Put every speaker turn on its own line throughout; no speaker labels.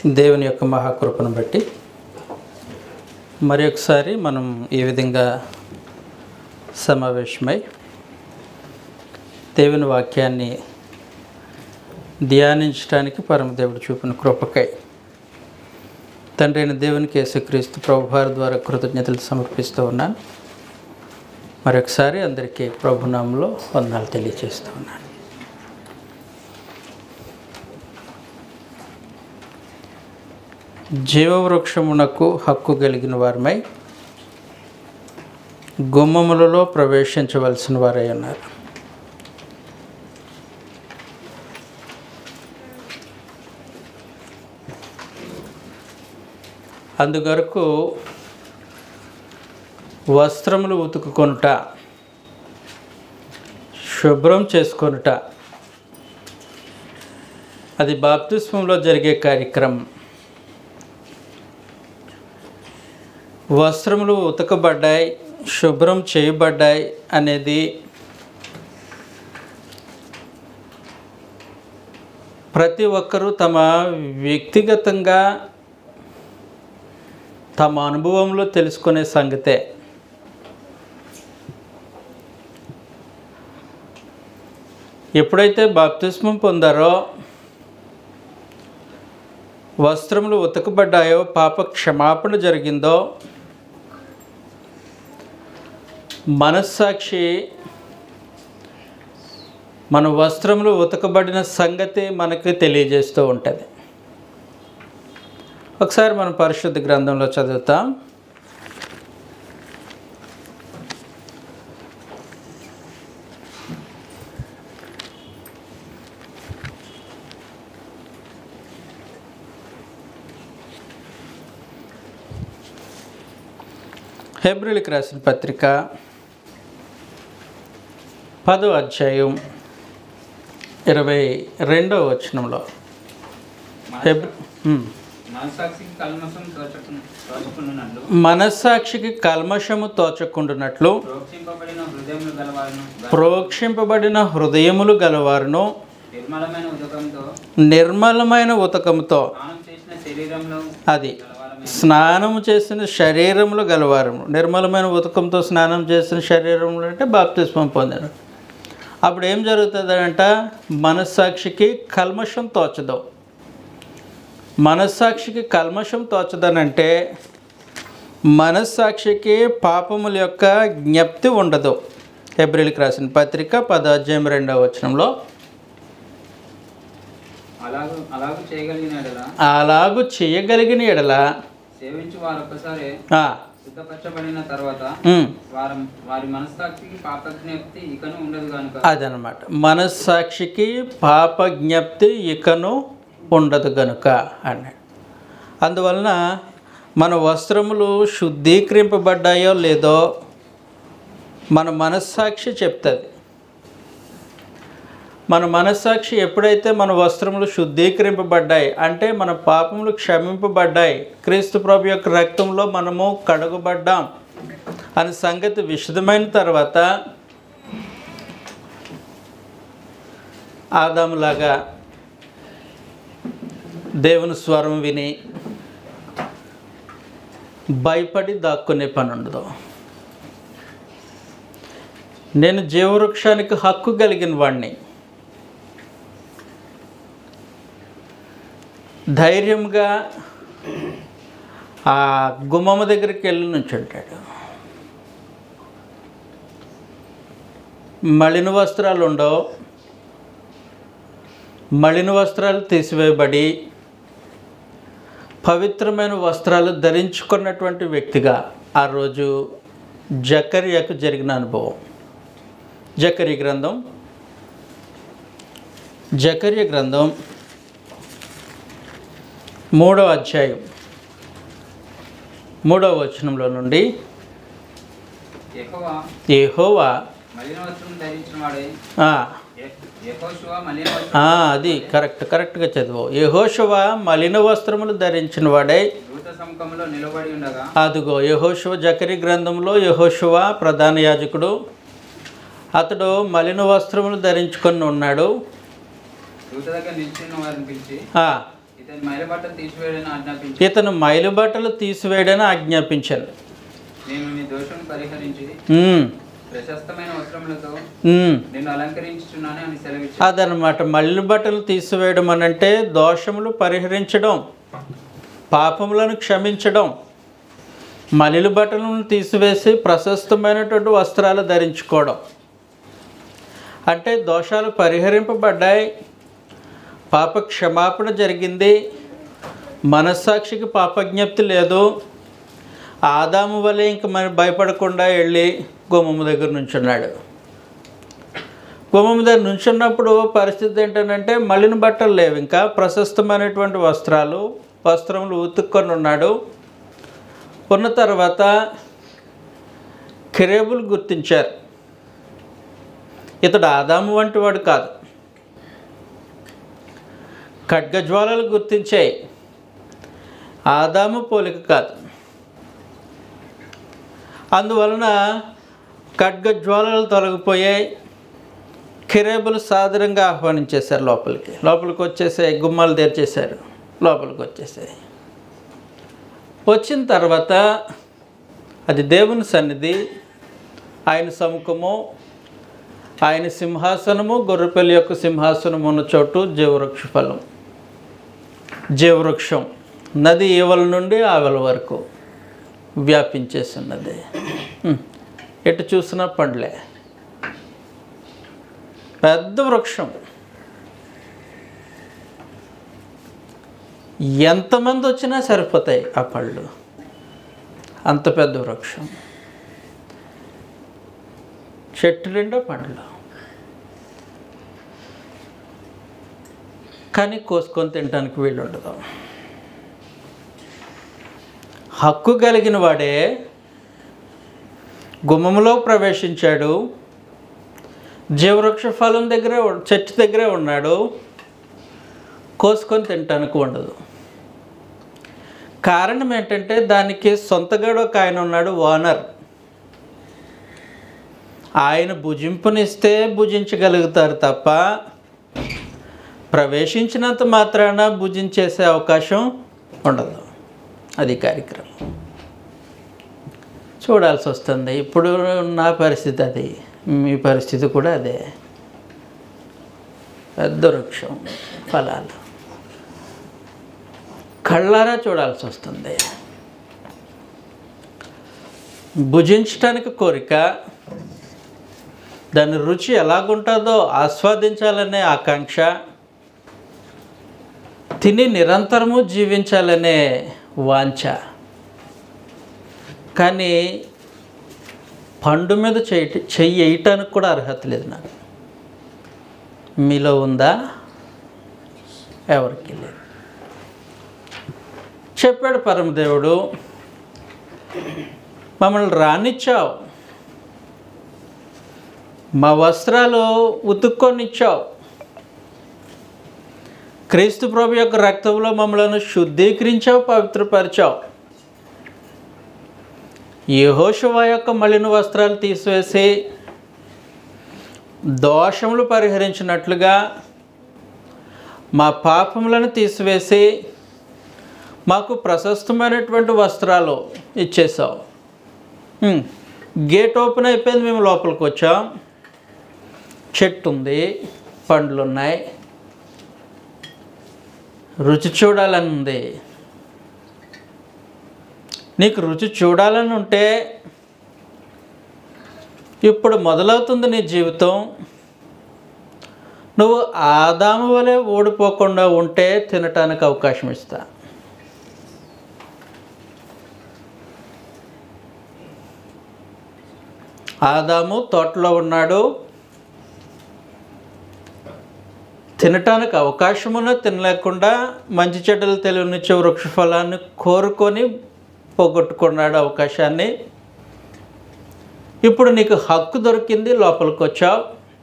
దేవుని యొక్క మహాకృపను బట్టి మరి ఒకసారి మనం ఈ విధంగా సమావేశమై దేవుని వాక్యాన్ని ధ్యానించడానికి పరమదేవుడు చూపిన కృపకై తండ్రి అయిన దేవునికి యేసుక్రీస్తు ప్రభువారి ద్వారా కృతజ్ఞతలు సమర్పిస్తూ ఉన్నాను మరొకసారి అందరికీ ప్రభునామంలో వందనాలు తెలియజేస్తూ ఉన్నాను జీవవృక్షమునకు హక్కు కలిగిన వారమై గుమ్మములలో ప్రవేశించవలసిన వారై ఉన్నారు అందుకొరకు వస్త్రములు ఉతుకుకొనుట శుభ్రం చేసుకొనుట అది బాప్తిస్మంలో జరిగే కార్యక్రమం వస్త్రములు ఉతకబడ్డాయి శుభ్రం చేయబడ్డాయి అనేది ప్రతి ఒక్కరూ తమ వ్యక్తిగతంగా తమ అనుభవంలో తెలుసుకునే సంగతే ఎప్పుడైతే బాప్తిస్మం పొందారో వస్త్రములు ఉతకబడ్డాయో పాప క్షమాపణ జరిగిందో మనస్సాక్షి మన వస్త్రములు ఉతకబడిన సంగతి మనకి తెలియజేస్తూ ఉంటుంది ఒకసారి మనం పరిశుద్ధ గ్రంథంలో చదువుతాం హెబ్రిల్కి రాసిన పత్రిక పదో అధ్యాయం ఇరవై రెండవ వచనంలో హెబ్ హ్మ్.
మనసాక్షికి కల్మషం తోచకు తోచకుండునట్లు
మనస్సాక్షికి కల్మషము తోచకుండునట్లు
ప్రోక్షింపబడిన హృదయములు గలవారును
ప్రోక్షింపబడిన హృదయములు గలవారును
నిర్మలమైన ఉదకంతో
నిర్మలమైన ఉతకముతో
స్నానం చేసిన శరీరంలో
అది స్నానం చేసిన శరీరంలో గలవారు నిర్మలమైన ఉతకంతో స్నానం చేసిన శరీరంలో అంటే బాప్తిస్మం పొందారు అప్పుడు ఏం జరుగుతుందంట మనస్సాక్షికి కల్మషం తోచదు మనస్సాక్షికి కల్మషం తోచదనంటే మనస్సాక్షికి పాపముల యొక్క జ్ఞప్తి ఉండదు ఏప్రిల్కి రాసిన పత్రిక పదాధ్యాయం రెండవ వచనంలో
అలాగూ అలాగూ చేయగలిగిన ఎడల
అలాగు చేయగలిగిన ఎడల
సేవించి వారు ఒక్కసారి
ఆ,
శుద్ధపరచబడిన తర్వాత
ఉమ్,
వారి వారి మనస్సాక్షికి పాపజ్ఞప్తి ఇకను ఉండదు కనుక
అదనమాట మనస్సాక్షికి పాప జ్ఞప్తి ఇకను ఉండదు గనుక అని అందువలన మన వస్త్రములు శుద్ధీకరింపబడ్డాయో లేదో మన మనస్సాక్షి చెప్తుంది మన మనస్సాక్షి ఎప్పుడైతే మన వస్త్రములు శుద్ధీకరింపబడ్డాయి అంటే మన పాపములు క్షమింపబడ్డాయి క్రీస్తు ప్రభు యొక్క రక్తంలో మనము కడగబడ్డాం అనే సంగతి విశదమైన తర్వాత ఆదాములాగా దేవుని స్వరం విని భయపడి దాక్కునే పని ఉండదు నేను జీవవృక్షానికి హక్కు కలిగిన వాడిని ధైర్యంగా ఆ గుమ్మమ్మ దగ్గరికి వెళ్ళి నుంచుంటాడు మలిన వస్త్రాలు ఉండవు మలిన వస్త్రాలు తీసివేయబడి పవిత్రమైన వస్త్రాలు ధరించుకున్నటువంటి వ్యక్తిగా ఆ రోజు జకర్యాకు జరిగిన అనుభవం జకర్య గ్రంథం జకర్య గ్రంథం మూడవ అధ్యాయం మూడవ వచనంలో నుండి
ఎక్కువ
ఏహోవా
మలిన వస్త్రం ధరించిన వాడే
ఆ,
యహోశువ మలిన
ఆ,
వస్త్రం
అది కరెక్ట్ కరెక్ట్గా చదువు యహోశవ మలిన వస్త్రములు ధరించిన వాడే
దూత సముఖంలో నిలబడి ఉండగా
అదుగో యహోశువ జకరి గ్రంథంలో యహోశువ ప్రధాన యాజకుడు అతడు మలిన వస్త్రములు ధరించుకొని ఉన్నాడు
దూత దగ్గర నిలిచిన వారిని పిలిచి
ఆ,
ఇతని మైలబట్టలు తీసివేయడని ఆజ్ఞాపించి
ఇతను మైలుబట్టలు తీసివేయడని ఆజ్ఞాపించాను
నేను నీ దోషం పరిహరించి
ఉమ్,
ప్రశస్తమైన వస్త్రములతో
ఉమ్.
నిన్ను అలంకరించుచున్నాను అని సెలవిచ్చి
అదనమాట మల్లి బట్టలు తీసివేయడం అని అంటే దోషములు పరిహరించడం పాపములను క్షమించడం మలిలు బట్టలను తీసివేసి ప్రశస్తమైనటువంటి వస్త్రాలు ధరించుకోవడం అంటే దోషాలు పరిహరింపబడ్డాయి పాప క్షమాపణ జరిగింది మనస్సాక్షికి పాపజ్ఞప్తి లేదు ఆదాము వలె ఇంక మరి భయపడకుండా వెళ్ళి గుమ్మమ్మ దగ్గర నుంచున్నాడు గుమ్మం దగ్గర నుంచున్నప్పుడు పరిస్థితి ఏంటంటే మలిన బట్టలు లేవు ఇంకా ప్రశస్తమైనటువంటి వస్త్రాలు వస్త్రములు ఉతుక్కొని ఉన్నాడు ఉన్న తర్వాత కిరేబులు గుర్తించారు ఇతడు ఆదాము వంటి వాడు కాదు ఖడ్గజ్వాలలు గుర్తించాయి ఆదాము పోలిక కాదు అందువలన ఖడ్గజ్వాలలు తొలగిపోయాయి కిరేబులు సాదరంగా ఆహ్వానించేశారు లోపలికి లోపలికి వచ్చేసాయి గుమ్మాలు తెరిచేశారు లోపలికి వచ్చేసాయి వచ్చిన తర్వాత అది దేవుని సన్నిధి ఆయన సముఖము ఆయన సింహాసనము గొర్రెపల్లి యొక్క సింహాసనము ఉన్న చోటు జీవవృక్ష ఫలం జీవవృక్షం నది ఈవల నుండి ఆవల వరకు వ్యాపించేసి ఉన్నది హ్మ్. ఎటు చూసినా పండ్లే పెద్ద వృక్షం ఎంతమంది వచ్చినా సరిపోతాయి ఆ పళ్ళు అంత పెద్ద వృక్షం చెట్టు నిండా పండ్లు కానీ కోసుకొని తినడానికి వీలు ఉండదు హక్కు కలిగిన వాడే గుమ్మములో ప్రవేశించాడు జీవవృక్ష ఫలం దగ్గరే ఉ- చెట్టు దగ్గరే ఉన్నాడు కోసుకొని తినటానికి ఉండదు కారణం ఏంటంటే దానికి సొంతగాడు ఒక ఆయన ఉన్నాడు ఓనర్ ఆయన భుజింపునిస్తే భుజించగలుగుతారు తప్ప ప్రవేశించినంత మాత్రాన భుజించేసే అవకాశం ఉండదు అది కార్యక్రమం చూడాల్సి వస్తుంది ఇప్పుడు నా పరిస్థితి అది మీ పరిస్థితి కూడా అదే పెద్ద వృక్షం ఫలాలు కళ్ళారా చూడాల్సి వస్తుంది భుజించటానికి కోరిక దాని రుచి ఎలాగుంటుందో ఆస్వాదించాలనే ఆకాంక్ష తిని నిరంతరము జీవించాలనే వాంఛ కానీ పండు మీద చేయ చెయ్యి వేయటానికి కూడా అర్హత లేదు నాకు మీలో ఉందా ఎవరికి లేదు చెప్పాడు పరమదేవుడు మమ్మల్ని రానిచ్చావు మా వస్త్రాలు ఉతుక్కొనిచ్చావు క్రీస్తు ప్రభు యొక్క రక్తంలో మమ్మల్ని శుద్ధీకరించావు పవిత్రపరిచావు యెహోషువ యొక్క మలిన వస్త్రాలు తీసివేసి దోషములు పరిహరించినట్లుగా మా పాపములను తీసివేసి మాకు ప్రశస్తమైనటువంటి వస్త్రాలు ఇచ్చేసావు హ్మ్. గేట్ ఓపెన్ అయిపోయింది మేము లోపలికి వచ్చాం చెట్టు ఉంది పండ్లు ఉన్నాయి రుచి చూడాలని ఉంది నీకు రుచి చూడాలని ఉంటే ఇప్పుడు మొదలవుతుంది నీ జీవితం నువ్వు ఆదాము వలె ఓడిపోకుండా ఉంటే తినటానికి అవకాశం ఇస్తా ఆదాము తోటలో ఉన్నాడు తినటానికి అవకాశమున్న తినలేకుండా మంచి చెడ్డలు తెలియనిచ్చే వృక్ష ఫలాన్ని కోరుకొని పోగొట్టుకున్నాడు అవకాశాన్ని ఇప్పుడు నీకు హక్కు దొరికింది లోపలికి వచ్చావు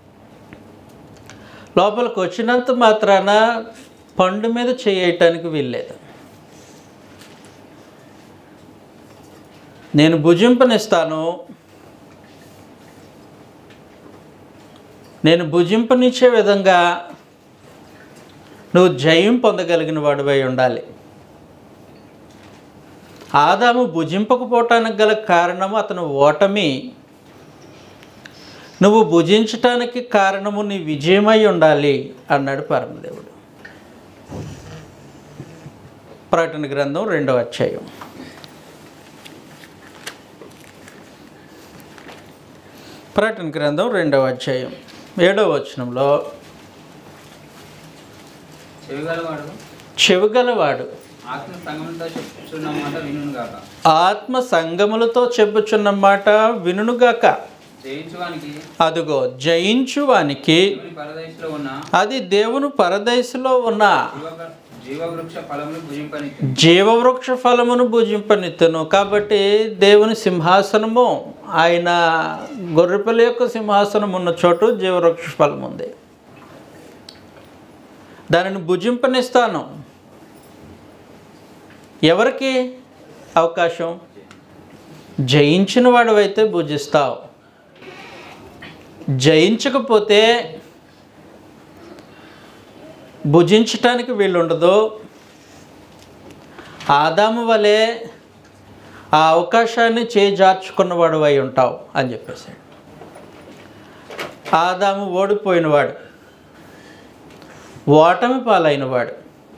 లోపలికి వచ్చినంత మాత్రాన పండు మీద చేయటానికి వీల్లేదు నేను భుజింపనిస్తాను నేను భుజింపనిచ్చే విధంగా నువ్వు జయం పొందగలిగిన వాడివై ఉండాలి ఆదాము భుజింపకపోవటానికి గల కారణము అతను ఓటమి నువ్వు భుజించటానికి కారణము నీ విజయమై ఉండాలి అన్నాడు పరమదేవుడు ప్రకటన గ్రంథం రెండవ అధ్యాయం ప్రకటన గ్రంథం రెండవ అధ్యాయం ఏడవ వచనంలో
చెవిగలవాడు
చెవిగలవాడు
ఆత్మ సంగమంతో చెప్పుచున్న మాట వినును గాక
ఆత్మ సంగములతో చెప్పుచున్న మాట వినుగాక
జయించువానికి
అదుగో జయించువానికి
దేవుని పరదేశంలో ఉన్న
అది దేవుని పరదేశంలో ఉన్న
జీవ జీవవృక్ష ఫలములు భుజింపని
జీవవృక్ష ఫలమును భుజింపనిత్తును కాబట్టి దేవుని సింహాసనము ఆయన గొర్రెపిల్ల యొక్క సింహాసనం ఉన్న చోటు జీవవృక్ష ఫలం ఉంది దానిని భుజింపనిస్తాను ఎవరికి అవకాశం జయించిన వాడివైతే భుజిస్తావు జయించకపోతే భుజించటానికి వీలుండదు ఆదాము వలె ఆ అవకాశాన్ని చేజార్చుకున్నవాడు అయి ఉంటావు అని చెప్పేసి ఆదాము ఓడిపోయినవాడు ఓటమి పాలైనవాడు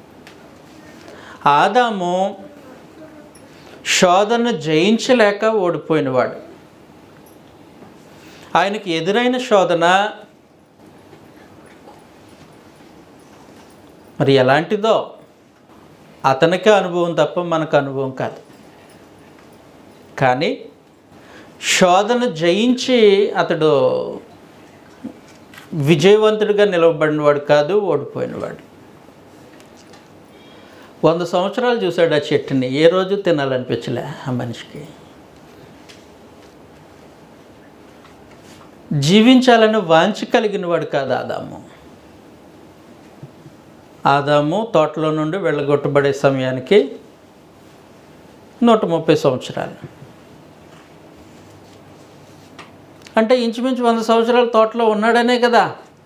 ఆదాము శోధన జయించలేక ఓడిపోయినవాడు ఆయనకి ఎదురైన శోధన మరి ఎలాంటిదో అతనికే అనుభవం తప్ప మనకు అనుభవం కాదు కానీ శోధన జయించి అతడు విజయవంతుడిగా నిలవబడినవాడు కాదు ఓడిపోయినవాడు వంద సంవత్సరాలు చూశాడు ఆ చెట్టుని ఏ రోజు తినాలనిపించలే ఆ మనిషికి జీవించాలని వాంఛ కలిగిన వాడు కాదు ఆదాము ఆదాము తోటలో నుండి వెళ్ళగొట్టబడే సమయానికి నూట ముప్పై సంవత్సరాలు అంటే ఇంచుమించు వంద సంవత్సరాల తోటలో ఉన్నాడనే కదా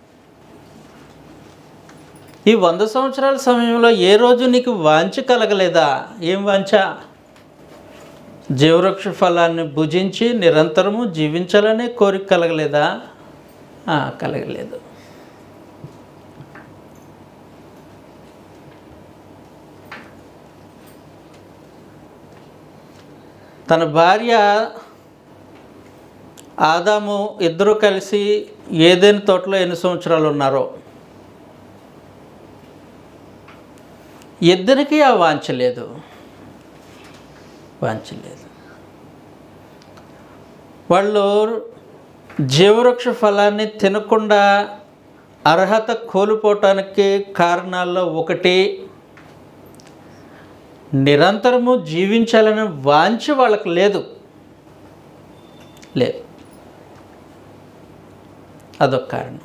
ఈ వంద సంవత్సరాల సమయంలో ఏ రోజు నీకు వాంఛ కలగలేదా ఏం వాంఛ జీవవృక్ష ఫలాన్ని భుజించి నిరంతరము జీవించాలనే కోరిక కలగలేదా ఆ, కలగలేదు తన భార్య ఆదాము ఇద్దరు కలిసి ఏదైనా తోటలో ఎన్ని సంవత్సరాలు ఉన్నారో ఇద్దరికీ ఆ వాంఛ లేదు వాంఛ లేదు వాళ్ళు జీవవృక్ష ఫలాన్ని తినకుండా అర్హత కోల్పోవటానికి కారణాల్లో ఒకటి నిరంతరము జీవించాలనే వాంఛ వాళ్ళకి లేదు లేదు అదొక కారణం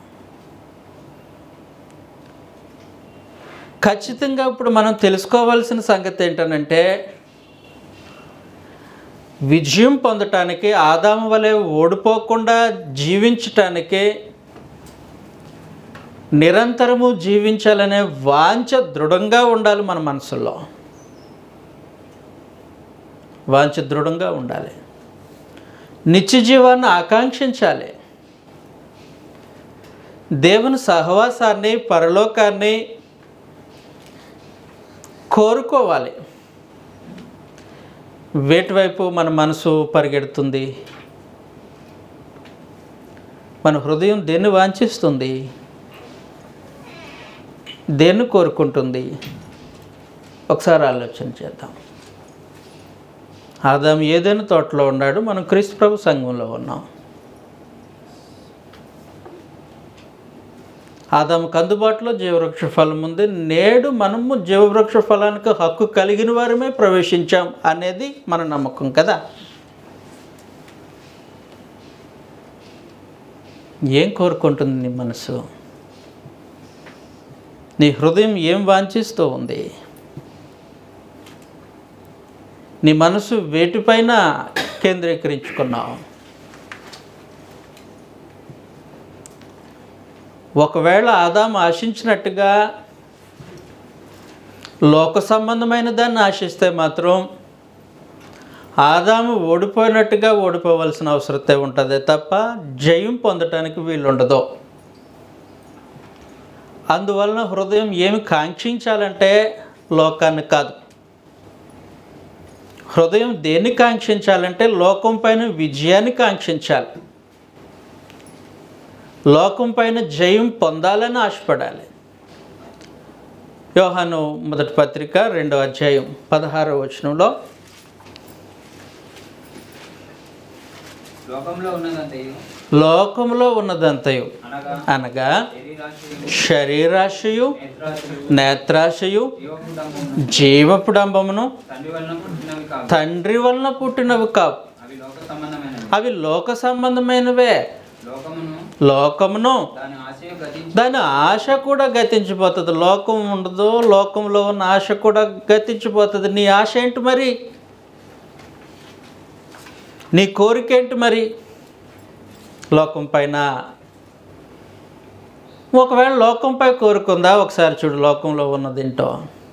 ఖచ్చితంగా ఇప్పుడు మనం తెలుసుకోవాల్సిన సంగతి ఏంటనంటే విజయం పొందటానికి ఆదాము వలె ఓడిపోకుండా జీవించటానికి నిరంతరము జీవించాలనే వాంఛ దృఢంగా ఉండాలి మన మనసులో వాంఛ దృఢంగా ఉండాలి నిత్య జీవాన్ని ఆకాంక్షించాలి దేవుని సహవాసాన్ని పరలోకాన్ని కోరుకోవాలి వేటి వైపు మన మనసు పరిగెడుతుంది మన హృదయం దేన్ని వాంఛిస్తుంది దేన్ని కోరుకుంటుంది ఒకసారి ఆలోచన చేద్దాం ఆదాం ఏదైనా తోటలో ఉన్నాడు మనం క్రీస్తు ప్రభు సంఘంలో ఉన్నాం ఆదాముకు అందుబాటులో జీవవృక్ష ఫలం ఉంది నేడు మనము జీవవృక్ష ఫలానికి హక్కు కలిగిన వారమే ప్రవేశించాం అనేది మన నమ్మకం కదా ఏం కోరుకుంటుంది నీ మనసు నీ హృదయం ఏం వాంఛిస్తూ ఉంది నీ మనసు వేటిపైన కేంద్రీకరించుకున్నావు ఒకవేళ ఆదాము ఆశించినట్టుగా లోక సంబంధమైన దాన్ని ఆశిస్తే మాత్రం ఆదాము ఓడిపోయినట్టుగా ఓడిపోవలసిన అవసరతే ఉంటుంది తప్ప జయం పొందటానికి వీలుండదు అందువలన హృదయం ఏమి కాంక్షించాలంటే లోకాన్ని కాదు హృదయం దేన్ని కాంక్షించాలంటే లోకం పైన విజయాన్ని కాంక్షించాలి లోకం పైన జయం పొందాలని ఆశపడాలి యోహాను మొదటి పత్రిక రెండో అధ్యాయం పదహారవ వచనంలో
లోకంలో ఉన్నదంతయు
లోకంలో ఉన్నదంతయు
అనగా
అనగా
శరీరాశయు
శరీరాశయు
నేత్రాశయు
నేత్రాశయు
జీవపుటము
జీవపుడంబమును
తండ్రి వలన పుట్టినవి కావు
తండ్రి వలన పుట్టినవి కావు
అవి లోక సంబంధమైనవి
అవి లోక సంబంధమైనవే
లోకమును
లోకమును
దాని ఆశయం గతించి
దాని ఆశ కూడా గతించిపోతుంది లోకం ఉండదు లోకంలో ఉన్న ఆశ కూడా గతించిపోతుంది నీ ఆశ ఏంటి మరి నీ కోరిక ఏంటి మరి లోకం పైన ఒకవేళ లోకంపై కోరుకుందా ఒకసారి చూడు లోకంలో ఉన్నదేంటో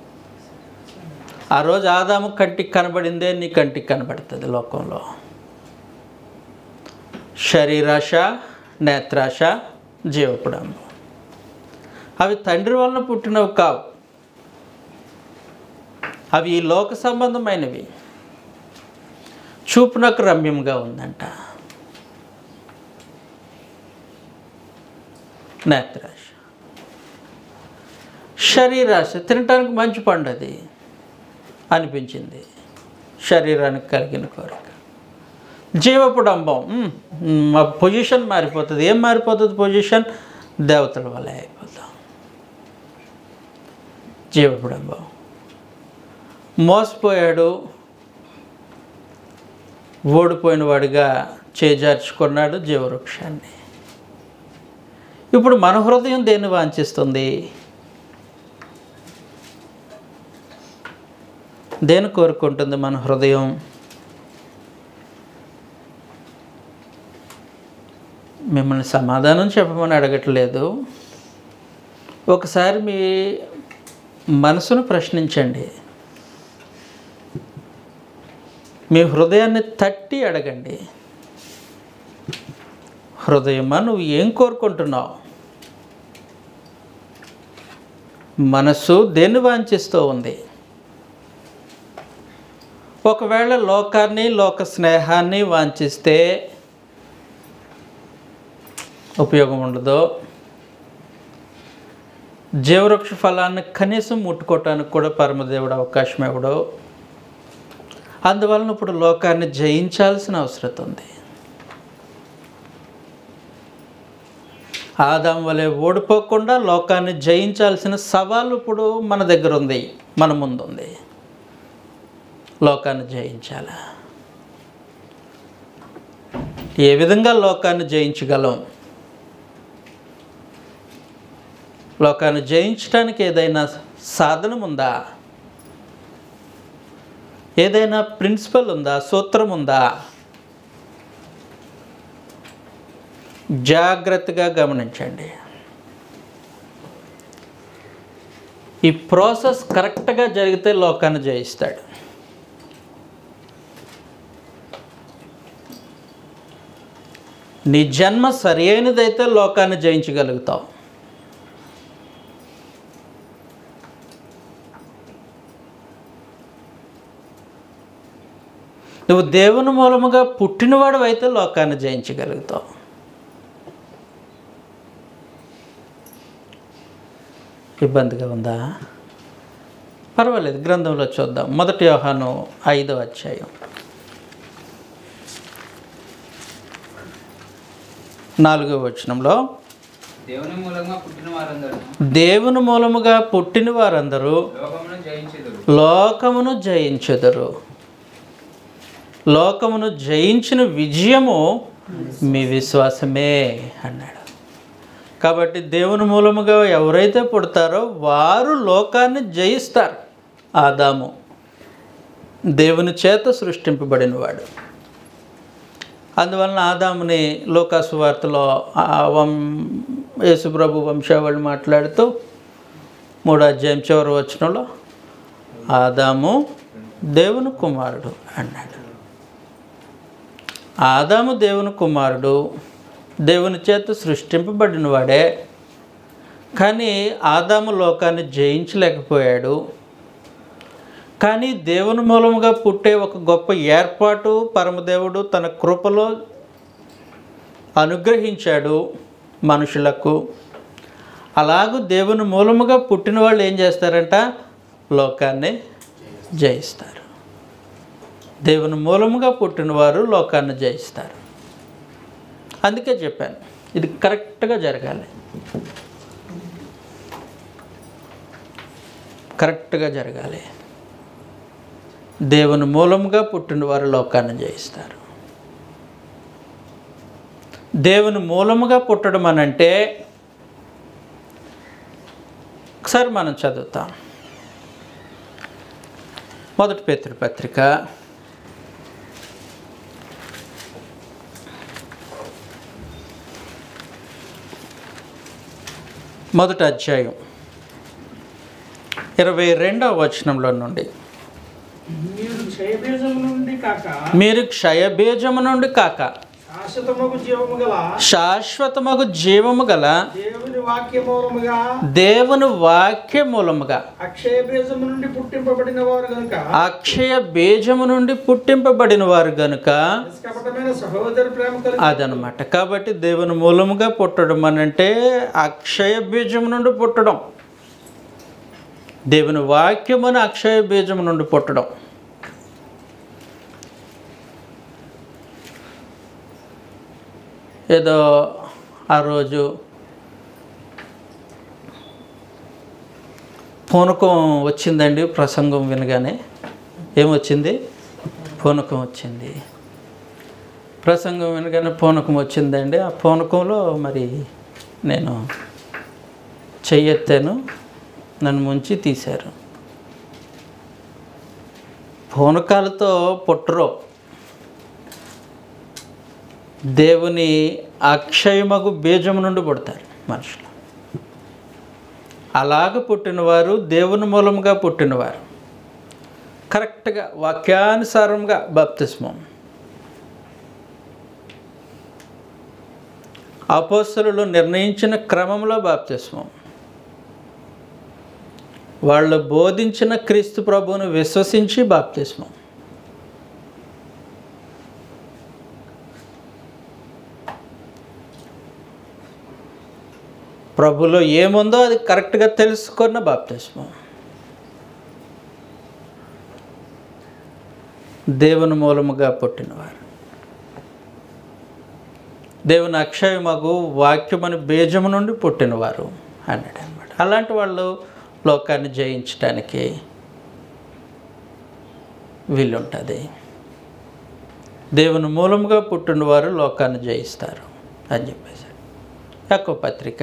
ఆ రోజు ఆదాము కంటికి కనబడిందే నీ కంటికి కనబడుతుంది లోకంలో శరీరాశ నేత్రాశ జీవపుడంబం అవి తండ్రి వలన పుట్టినవి కావు అవి ఈ లోక సంబంధమైనవి చూపునకు రమ్యంగా ఉందంట నేత్రాశ శరీరాశ తినటానికి మంచి పండు అది అనిపించింది శరీరానికి కలిగిన కోరిక జీవపుడంబం మ్, మ్, మా పొజిషన్ మారిపోతుంది ఏం మారిపోతుంది పొజిషన్ దేవతల వల్ల అయిపోతాం జీవపుడంబం మోసపోయాడు ఓడిపోయిన వాడిగా చేజార్చుకున్నాడు జీవవృక్షాన్ని ఇప్పుడు మన హృదయం దేన్ని వాంఛిస్తుంది దేని కోరుకుంటుంది మన హృదయం మిమ్మల్ని సమాధానం చెప్పమని అడగట్లేదు ఒకసారి మీ మనసును ప్రశ్నించండి మీ హృదయాన్ని తట్టి అడగండి హృదయమా నువ్వు ఏం కోరుకుంటున్నావు మనసు దేన్ని వాంఛిస్తూ ఉంది ఒకవేళ లోకాన్ని లోక స్నేహాన్ని వాంఛిస్తే ఉపయోగం ఉండదు జీవవృక్ష ఫలాన్ని కనీసం ముట్టుకోవటానికి కూడా పరమదేవుడు అవకాశం ఇవ్వడు అందువలన ఇప్పుడు లోకాన్ని జయించాల్సిన అవసరం ఉంది ఆదాం వలె ఓడిపోకుండా లోకాన్ని జయించాల్సిన సవాలు ఇప్పుడు మన దగ్గర ఉంది మన ముందు ఉంది లోకాన్ని జయించాలా ఏ విధంగా లోకాన్ని జయించగలం లోకాన్ని జయించడానికి ఏదైనా సాధనం ఉందా ఏదైనా ప్రిన్సిపల్ ఉందా సూత్రం ఉందా జాగ్రత్తగా గమనించండి ఈ ప్రాసెస్ కరెక్ట్గా జరిగితే లోకాన్ని జయిస్తాడు నీ జన్మ సరి అయినదైతే లోకాన్ని జయించగలుగుతావు నువ్వు దేవుని మూలముగా పుట్టినవాడు అయితే లోకాన్ని జయించగలుగుతావు ఇబ్బందిగా ఉందా పర్వాలేదు గ్రంథంలో చూద్దాం మొదటి యోహాను ఐదో అధ్యాయం నాలుగో వచనంలో
దేవుని మూలంగా పుట్టిన వారందరూ
దేవుని మూలముగా పుట్టిన వారందరూ
లోకమును జయించుదురు
లోకమును జయించుదురు లోకమును జయించిన విజయము మీ విశ్వాసమే అన్నాడు కాబట్టి దేవుని మూలముగా ఎవరైతే పుడతారో వారు లోకాన్ని జయిస్తారు ఆదాము దేవుని చేత సృష్టింపబడినవాడు అందువలన ఆదాముని లోకాసు వార్తలో ఆ వం యేసుప్రభు వంశావళి మాట్లాడుతూ మూడో అధ్యాయం చివరి వచనంలో ఆదాము దేవుని కుమారుడు అన్నాడు ఆదాము దేవుని కుమారుడు దేవుని చేత సృష్టింపబడిన వాడే కానీ ఆదాము లోకాన్ని జయించలేకపోయాడు కానీ దేవుని మూలముగా పుట్టే ఒక గొప్ప ఏర్పాటు పరమదేవుడు తన కృపలో అనుగ్రహించాడు మనుషులకు అలాగూ దేవుని మూలముగా పుట్టిన వాళ్ళు ఏం చేస్తారంట లోకాన్ని జయిస్తారు దేవుని మూలముగా పుట్టినవారు లోకాన్ని జయిస్తారు అందుకే చెప్పాను ఇది కరెక్ట్గా జరగాలి కరెక్ట్గా జరగాలి దేవుని మూలముగా పుట్టినవారు లోకాన్ని జయిస్తారు దేవుని మూలముగా పుట్టడం అనంటే ఒకసారి మనం చదువుతాం మొదటి పేతృ పత్రిక మొదటి అధ్యాయం ఇరవై రెండవ వచనంలో నుండి
మీరు క్షయబీజము నుండి కాక
మీరు క్షయబీజము నుండి కాక
శాశ్వతముకు జీవము గల
శాశ్వతమగు జీవము గల
దేవుని వాక్య మూలముగా
దేవుని వాక్య మూలముగా
అక్షయ బీజము నుండి పుట్టింపబడిన వారు గనుక
అక్షయ బీజము నుండి పుట్టింపబడిన వారు గనుక
నిష్కపటమైన సహోదర ప్రేమ కలిగి
అదనమాట కాబట్టి దేవుని మూలముగా పుట్టడం అని అంటే అక్షయ బీజం నుండి పుట్టడం దేవుని వాక్యమును అక్షయ బీజం నుండి పుట్టడం ఏదో ఆ రోజు పూనకం వచ్చిందండి ప్రసంగం వినగానే ఏమొచ్చింది పూనకం వచ్చింది ప్రసంగం వినగానే పూనకం వచ్చిందండి ఆ పూనకంలో మరి నేను చెయ్యెత్తాను నన్ను ముంచి తీశారు పూనకాలతో పుట్టరు దేవుని అక్షయమగు బీజము నుండి పుడతారు మనుషులు అలాగ పుట్టినవారు దేవుని మూలముగా పుట్టినవారు కరెక్ట్గా వాక్యానుసారంగా బాప్తిస్మం అపోస్తలులు నిర్ణయించిన క్రమంలో బాప్తిస్మం వాళ్ళు బోధించిన క్రీస్తు ప్రభువును విశ్వసించి బాప్తిస్మం ప్రభులో ఏముందో అది కరెక్ట్గా తెలుసుకున్న బాప్తిస్మం దేవుని మూలముగా పుట్టినవారు దేవుని అక్షయమగు వాక్యమని బీజము నుండి పుట్టినవారు అన్నాడు అనమాట అలాంటి వాళ్ళు లోకాన్ని జయించడానికి వీలుంటుంది దేవుని మూలముగా పుట్టినవారు లోకాన్ని జయిస్తారు అని చెప్పేసి యాకో పత్రిక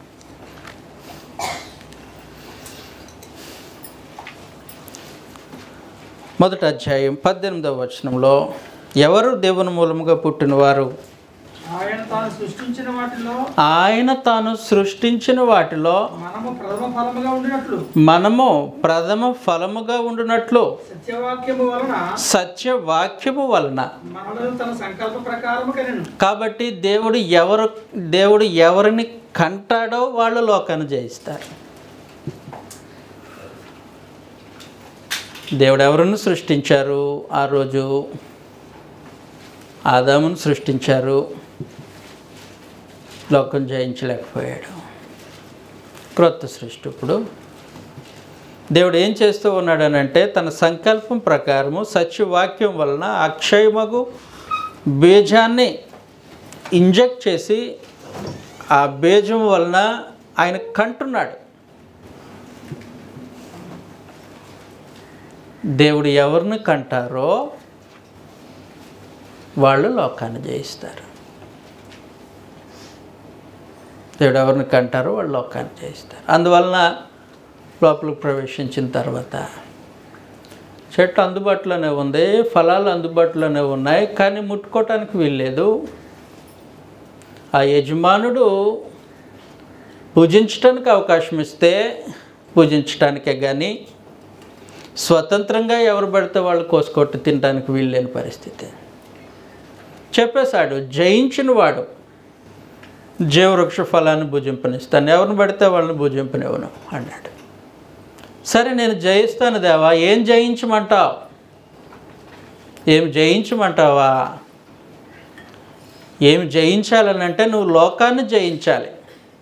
మొదటి అధ్యాయం పద్దెనిమిదవ వచనంలో ఎవరు దేవుని మూలముగా పుట్టినవారు
ఆయన తాను సృష్టించిన వాటిలో
ఆయన తాను సృష్టించిన వాటిలో
మనము ప్రథమ ఫలముగా ఉండినట్లు
మనము ప్రథమ ఫలముగా ఉండునట్లు
సత్యవాక్యము వలన
సత్యవాక్యము వలన
మనలను తన సంకల్ప ప్రకారము కనెను
కాబట్టి దేవుడు ఎవరు దేవుడు ఎవరిని కంటాడో వాళ్ళు లోకాన్ని జయిస్తారు దేవుడు ఎవరిని సృష్టించారు ఆ రోజు ఆదామును సృష్టించారు లోకం జయించలేకపోయాడు క్రొత్త సృష్టి ఇప్పుడు దేవుడు ఏం చేస్తూ ఉన్నాడనంటే తన సంకల్పం ప్రకారము సత్యవాక్యం వలన అక్షయమగు బీజాన్ని ఇంజెక్ట్ చేసి ఆ బీజం వలన ఆయన కంటున్నాడు దేవుడు ఎవరిని కంటారో వాళ్ళు లోకాన్ని జయిస్తారు దేవుడు ఎవరిని కంటారో వాళ్ళు లోకాన్ని జయిస్తారు అందువలన లోపలికి ప్రవేశించిన తర్వాత చెట్టు అందుబాటులోనే ఉంది ఫలాలు అందుబాటులోనే ఉన్నాయి కానీ ముట్టుకోవటానికి వీల్లేదు ఆ యజమానుడు పూజించటానికి అవకాశం ఇస్తే పూజించటానికే కానీ స్వతంత్రంగా ఎవరు పడితే వాళ్ళు కోసుకొట్టి తినడానికి వీల్లేని పరిస్థితి చెప్పేశాడు జయించిన వాడు జీవవృక్ష ఫలాన్ని భుజింపనిస్తాను ఎవరిని పడితే వాళ్ళని భుజింపనివ్వను అన్నాడు సరే నేను జయిస్తాను దేవా ఏం జయించమంటావు ఏం జయించమంటావా ఏమి జయించాలని అంటే నువ్వు లోకాన్ని జయించాలి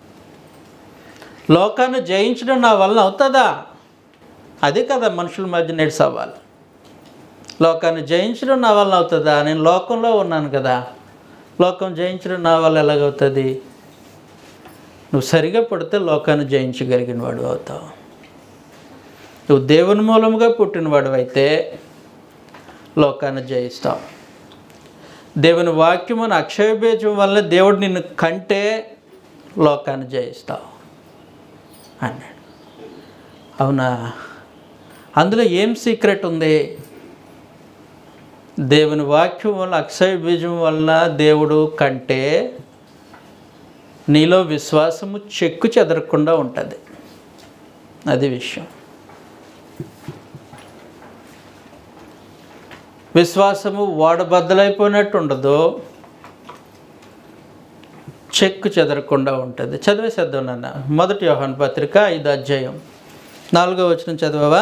లోకాన్ని జయించడం నా వలన అవుతుందా అది కదా మనుషుల మధ్య నేడు సవాల్ లోకాన్ని జయించడం నా వల్ల అవుతుందా నేను లోకంలో ఉన్నాను కదా లోకం జయించడం నా వల్ల ఎలాగవుతుంది నువ్వు సరిగా పడితే లోకాన్ని జయించగలిగిన వాడు అవుతావు నువ్వు దేవుని మూలముగా పుట్టినవాడు అయితే లోకాన్ని జయిస్తావు దేవుని వాక్యమును అక్షయ బీజం వల్ల దేవుడు నిన్ను కంటే లోకాన్ని జయిస్తావు అన్నాడు అవునా అందులో ఏం సీక్రెట్ ఉంది దేవుని వాక్యం వల్ల అక్షయ బీజం వలన దేవుడు కంటే నీలో విశ్వాసము చెక్కు చెదరకుండా ఉంటుంది అది విషయం విశ్వాసము వాడబద్దలైపోయినట్టు ఉండదు చెక్కు చెదరకుండా ఉంటుంది చదివేసేద్దాం నాన్న మొదటి యోహాన్ పత్రిక ఐదు అధ్యాయం నాలుగో వచ్చిన చదవవా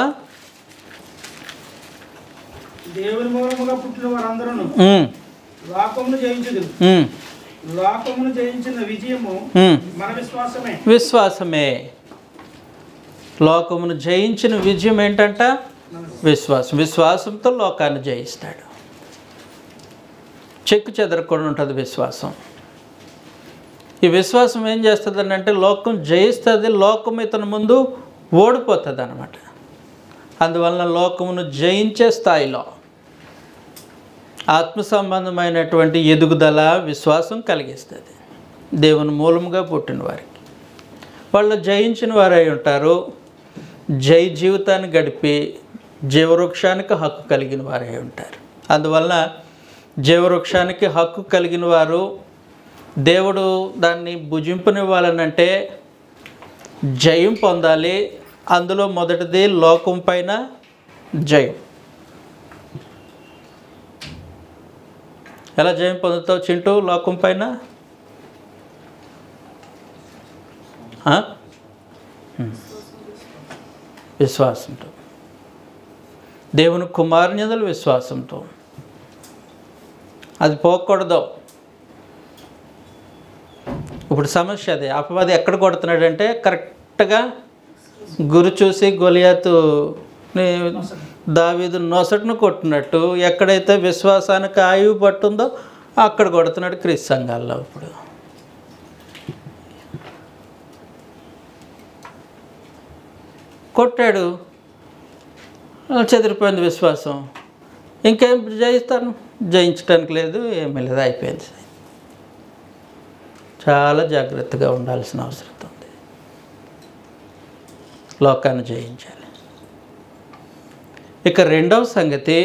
దేవుని మూలముగా పుట్టిన వారందరూ
ఉమ్,
లోకమును జయించదు
ఉమ్,
లోకమును జయించిన విజయము
ఉమ్.
మన విశ్వాసమే
విశ్వాసమే లోకమును జయించిన విజయం ఏంటంట విశ్వాసం విశ్వాసంతో లోకాన్ని జయిస్తాడు చెక్కు చెదరకుండా ఉంటుంది విశ్వాసం ఈ విశ్వాసం ఏం చేస్తుంది అంటే లోకం జయిస్తుంది లోకం ఇతని ముందు ఓడిపోతుంది అనమాట అందువలన లోకమును జయించే స్థాయిలో ఆత్మ సంబంధమైనటువంటి ఎదుగుదల విశ్వాసం కలిగిస్తుంది దేవుని మూలముగా పుట్టిన వారికి వాళ్ళు జయించిన వారై ఉంటారు జై జీవితాన్ని గడిపి జీవవృక్షానికి హక్కు కలిగిన వారై ఉంటారు అందువలన జీవవృక్షానికి హక్కు కలిగిన వారు దేవుడు దాన్ని భుజింపనివ్వాలనంటే జయం పొందాలి అందులో మొదటిది లోకం పైన జయం ఎలా జయం పొందుతావు చింటూ లోకం పైన ఆ? హ్మ్. విశ్వాసంతో దేవుని కుమారునిదలు విశ్వాసంతో అది పోకూడదు ఇప్పుడు సమస్య అదే అపవాది ఎక్కడ కొడుతున్నాడంటే కరెక్ట్గా గురి చూసి గొలియాతు దావీదు నొసటను కొట్టినట్టు ఎక్కడైతే విశ్వాసానికి ఆయువు పట్టుందో అక్కడ కొడుతున్నాడు క్రీస్తు సంఘాల్లో ఇప్పుడు కొట్టాడు ఆ, చెదిరిపోయింది విశ్వాసం ఇంకేం జయిస్తాను జయించడానికి లేదు ఏమీ లేదు అయిపోయింది చాలా జాగ్రత్తగా ఉండాల్సిన అవసరం ఉంది లోకాన్ని జయించాలి ఇక రెండవ సంగతి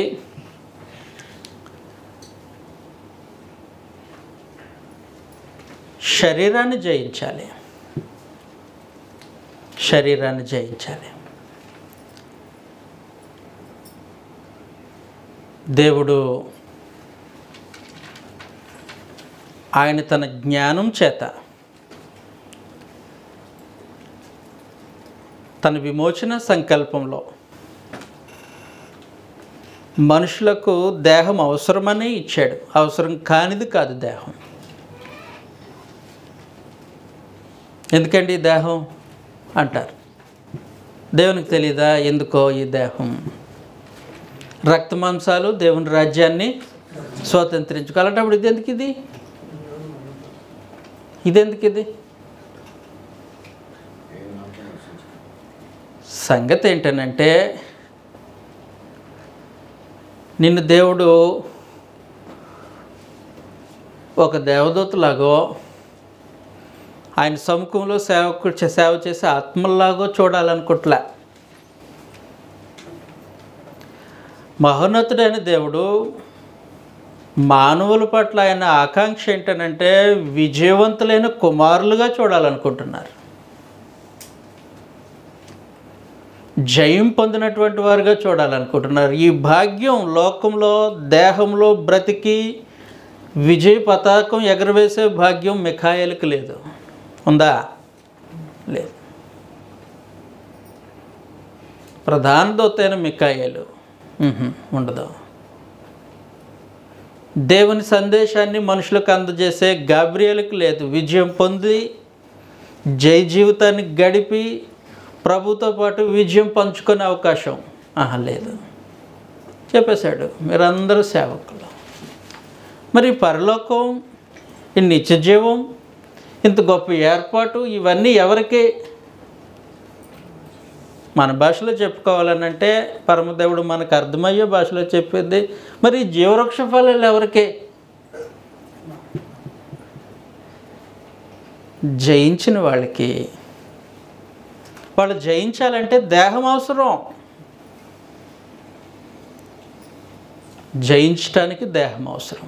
శరీరాన్ని జయించాలి శరీరాన్ని జయించాలి దేవుడు ఆయన తన జ్ఞానం చేత తన విమోచన సంకల్పంలో మనుషులకు దేహం అవసరమనే ఇచ్చాడు అవసరం కానిది కాదు దేహం ఎందుకండి ఈ దేహం అంటారు దేవునికి తెలీదా ఎందుకో ఈ దేహం రక్త మాంసాలు దేవుని రాజ్యాన్ని స్వాతంత్రించుకోవాలంటప్పుడు ఇది ఎందుకు ఇది ఇదెందుకు ఇది సంగతి ఏంటనంటే నిన్ను దేవుడు ఒక దేవదూతలాగో ఆయన సముఖంలో సేవకు సేవ చేసే ఆత్మల్లాగో చూడాలనుకోట్లే మహోన్నతుడైన దేవుడు మానవుల పట్ల ఆయన ఆకాంక్ష ఏంటనంటే విజయవంతులైన కుమారులుగా చూడాలనుకుంటున్నారు జయం పొందినటువంటి వారుగా చూడాలనుకుంటున్నారు ఈ భాగ్యం లోకంలో దేహంలో బ్రతికి విజయ పతాకం ఎగరవేసే భాగ్యం మిఖాయిలకు లేదు ఉందా లేదు ప్రధాన దూతైన మిఖాయిలు మ్మ్హ్మ్, ఉండదు దేవుని సందేశాన్ని మనుషులకు అందజేసే గాబ్రియలకు లేదు విజయం పొంది జై జీవితాన్ని గడిపి ప్రభుతో పాటు విజయం పంచుకునే అవకాశం ఆహా లేదు చెప్పేశాడు మీరందరూ సేవకులు మరి ఈ పరలోకం ఈ నిత్య జీవం ఇంత గొప్ప ఏర్పాటు ఇవన్నీ ఎవరికి మన భాషలో చెప్పుకోవాలనంటే పరమదేవుడు మనకు అర్థమయ్యే భాషలో చెప్పింది మరి ఈ జీవవృక్ష ఫలాలు ఎవరికి జయించిన వాళ్ళకి వాళ్ళు జయించాలంటే దేహం అవసరం జయించటానికి దేహం అవసరం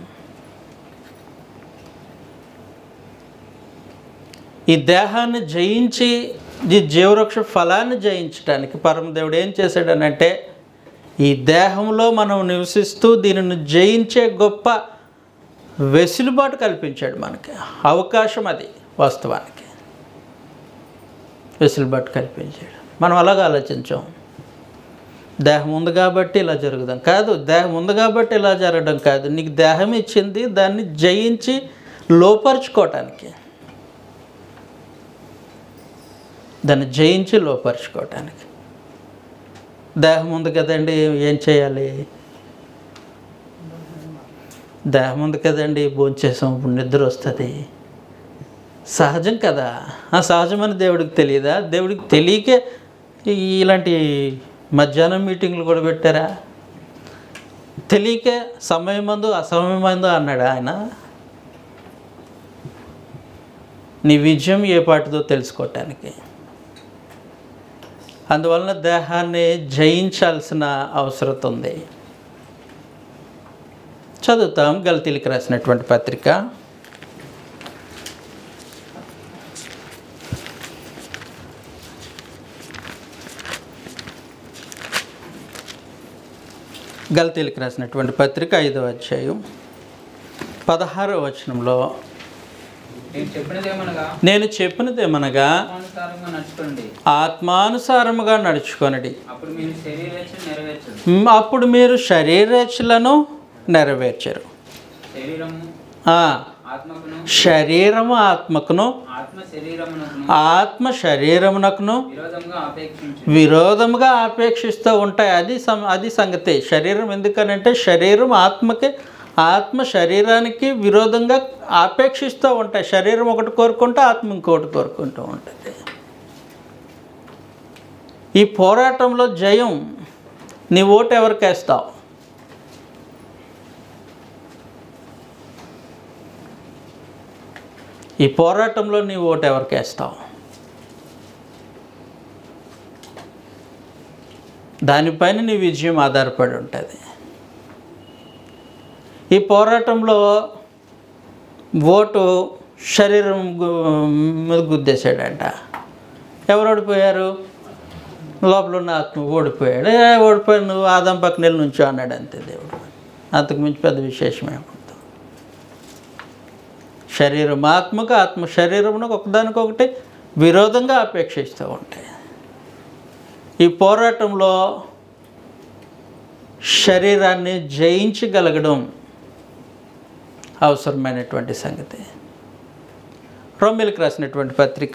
ఈ దేహాన్ని జయించి ఈ జీవవృక్ష ఫలాన్ని జయించడానికి పరమదేవుడు ఏం చేశాడనంటే ఈ దేహంలో మనం నివసిస్తూ దీనిని జయించే గొప్ప వెసులుబాటు కల్పించాడు మనకి అవకాశం అది వాస్తవానికి వెసులుబాటు కల్పించాడు మనం అలాగ ఆలోచించాం దేహం ఉంది కాబట్టి ఇలా జరుగుదాం కాదు దేహం ఉంది కాబట్టి ఇలా జరగడం కాదు నీకు దేహం ఇచ్చింది దాన్ని జయించి లోపరుచుకోవటానికి దాన్ని జయించి లోపరుచుకోవటానికి దేహం ఉంది కదండి ఏం చేయాలి దేహం ఉంది కదండి భోంచేసాం ఇప్పుడు నిద్ర వస్తుంది సహజం కదా ఆ సహజమని దేవుడికి తెలియదా దేవుడికి తెలియకే ఈ- ఇలాంటి మధ్యాహ్నం మీటింగ్లు కూడా పెట్టారా తెలియకే సమయం మందు అసమయం మందు అన్నాడు ఆయన నీ విజయం ఏ పాటిదో తెలుసుకోవటానికి అందువలన దేహాన్ని జయించాల్సిన అవసరం ఉంది చదువుతాం గల్తీలకు రాసినటువంటి పత్రిక గల్తీలకు రాసినటువంటి పత్రిక ఐదవ అధ్యాయం పదహారవ వచనంలో
నేను చెప్పినదేమనగా
నేను చెప్పినదేమనగా
అనుసారంగా నడుచుకోండి
ఆత్మానుసారముగా నడుచుకొనడి
అప్పుడు మీరు శరీరేచ్ఛ నెరవేర్చదు
మ్, అప్పుడు మీరు శరీరేచ్ఛలను నెరవేర్చరు
శరీరము
ఆ,
ఆత్మకును
శరీరము ఆత్మకును
ఆత్మ శరీరమునకును
ఆత్మ శరీరమునకును
విరోధంగా ఆపేక్షించు
విరోధముగా ఆపేక్షిస్తూ ఉంటాయి అది సం అది సంగతి శరీరం ఎందుకనంటే శరీరం ఆత్మకి ఆత్మ శరీరానికి విరోధంగా ఆపేక్షిస్తూ ఉంటాయి శరీరం ఒకటి కోరుకుంటే ఆత్మ ఇంకొకటి కోరుకుంటూ ఉంటుంది ఈ పోరాటంలో జయం నీ ఓటు ఎవరికి వేస్తావు ఈ పోరాటంలో నీ ఓటు ఎవరికి వేస్తావు దానిపైన నీ విజయం ఆధారపడి ఉంటుంది ఈ పోరాటంలో ఓటు శరీరం గు- మీద గుద్దేశాడంట ఎవరు ఓడిపోయారు లోపల ఉన్న ఆత్మ ఓడిపోయాడు ఏ ఓడిపోయాడు నువ్వు ఆదాం పక్కన వెళ్ళి నుంచో అన్నాడు అంతే దేవుడు అంతకు మించి పెద్ద విశేషం ఏముంది శరీరం ఆత్మకు ఆత్మ శరీరమునకు ఒకదానికొకటి విరోధంగా అపేక్షిస్తూ ఉంటాయి ఈ పోరాటంలో శరీరాన్ని జయించగలగడం అవసరమైనటువంటి సంగతి రోమిలకు రాసినటువంటి పత్రిక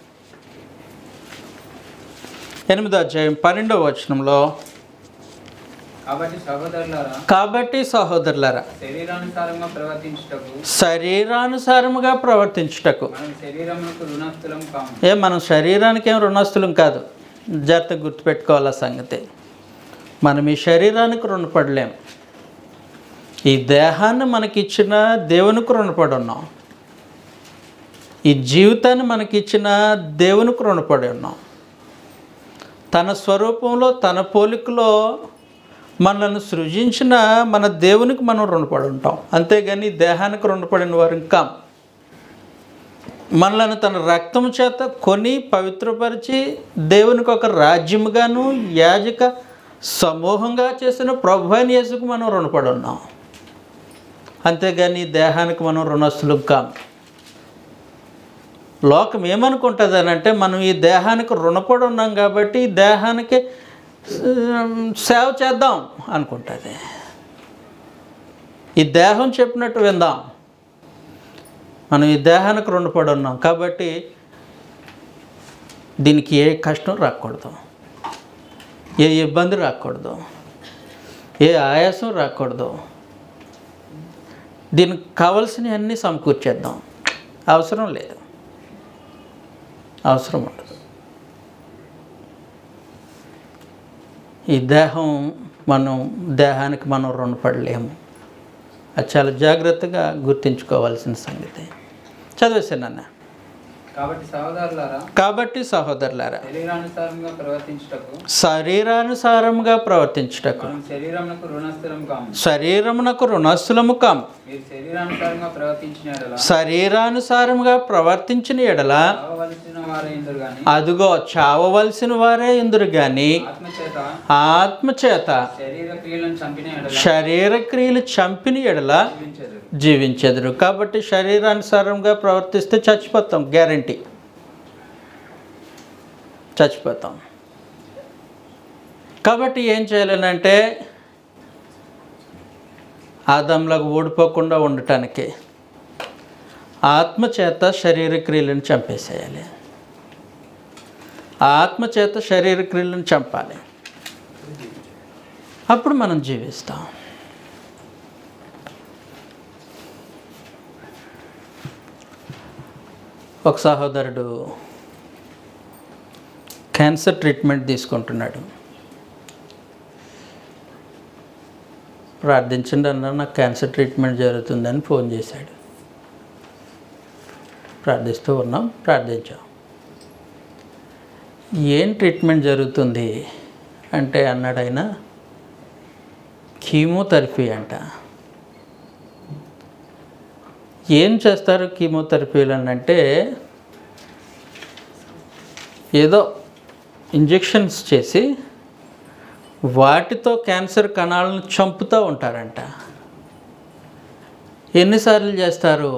ఎనిమిదో అధ్యాయం పన్నెండవ వచనంలో
కాబట్టి సహోదరులారా
కాబట్టి సహోదరులారా
శరీరానుసారంగా ప్రవర్తించుటకు
శరీరానుసారముగా ప్రవర్తించుటకు
మనం శరీరమునకు రుణస్థులం కాము
ఏ మనం శరీరానికి ఏం రుణస్తులం కాదు జాగ్రత్త గుర్తుపెట్టుకోవాలి ఆ సంగతి మనం ఈ శరీరానికి రుణపడలేం ఈ దేహాన్ని మనకిచ్చిన దేవునికి రుణపడి ఉన్నాం ఈ జీవితాన్ని మనకిచ్చిన దేవునికి రుణపడి ఉన్నాం తన స్వరూపంలో తన పోలికలో మనల్ని సృజించిన మన దేవునికి మనం రుణపడి ఉంటాం అంతేగాని ఈ దేహానికి రుణపడిన వారు ఇంకా మనలను తన రక్తము చేత కొని పవిత్రపరిచి దేవునికి ఒక రాజ్యముగాను యాజక సమూహంగా చేసిన ప్రభు అయిన యేసుకు మనం రుణపడి ఉన్నాం అంతేగాని ఈ దేహానికి మనం రుణస్తులు కాం లోకం ఏమనుకుంటుంది అని అంటే మనం ఈ దేహానికి రుణపడి ఉన్నాం కాబట్టి ఈ దేహానికి ఉమ్, సేవ చేద్దాం అనుకుంటుంది ఈ దేహం చెప్పినట్టు విందాం మనం ఈ దేహానికి రుణపడి ఉన్నాం కాబట్టి దీనికి ఏ కష్టం రాకూడదు ఏ ఇబ్బంది రాకూడదు ఏ ఆయాసం రాకూడదు దీనికి కావలసినవన్నీ సమకూర్చేద్దాం అవసరం లేదు అవసరం ఉండదు ఈ దేహం మనం దేహానికి మనం రుణపడలేము అది చాలా జాగ్రత్తగా గుర్తుంచుకోవాల్సిన సంగతి చదివేశాను అన్న
కాబట్టి సహోదరులారా
కాబట్టి సహోదరులారా
శరీరానుసారంగా ప్రవర్తించుటకు
శరీరానుసారముగా ప్రవర్తించుటకు
మనం శరీరమునకు రుణస్థిరం కాము
శరీరమునకు రుణస్థులము కాము
మీరు శరీరానుసారంగా ప్రవర్తించిన ఎడల
శరీరానుసారముగా ప్రవర్తించిన ఎడల
కావలసిన వారే ఇందురు గాని
అదుగో చావవలసిన వారే ఇందురు గాని
ఆత్మచేత
ఆత్మచేత
శరీర క్రియలను చంపిన ఎడల
శరీర క్రియలు చంపిన ఎడల
జీవించదు
జీవించెదరు కాబట్టి శరీరానుసారంగా ప్రవర్తిస్తే చచ్చిపోతాం గ్యారంటీ చచ్చిపోతాం కాబట్టి ఏం చేయాలనంటే ఆదంలాగా ఓడిపోకుండా ఉండటానికి ఆత్మ చేత శరీర క్రియలను చంపేసేయాలి ఆత్మ చేత శరీర క్రియలను చంపాలి అప్పుడు మనం జీవిస్తాం ఒక సహోదరుడు క్యాన్సర్ ట్రీట్మెంట్ తీసుకుంటున్నాడు ప్రార్థించండి అన్న నాకు క్యాన్సర్ ట్రీట్మెంట్ జరుగుతుందని ఫోన్ చేశాడు ప్రార్థిస్తూ ఉన్నాం ప్రార్థించాం ఏం ట్రీట్మెంట్ జరుగుతుంది అంటే అన్నాడు ఆయన కీమోథెరపీ అంట ఏం చేస్తారు కీమోథెరపీలు అని అంటే ఏదో ఇంజెక్షన్స్ చేసి వాటితో క్యాన్సర్ కణాలను చంపుతూ ఉంటారంట ఎన్నిసార్లు చేస్తారు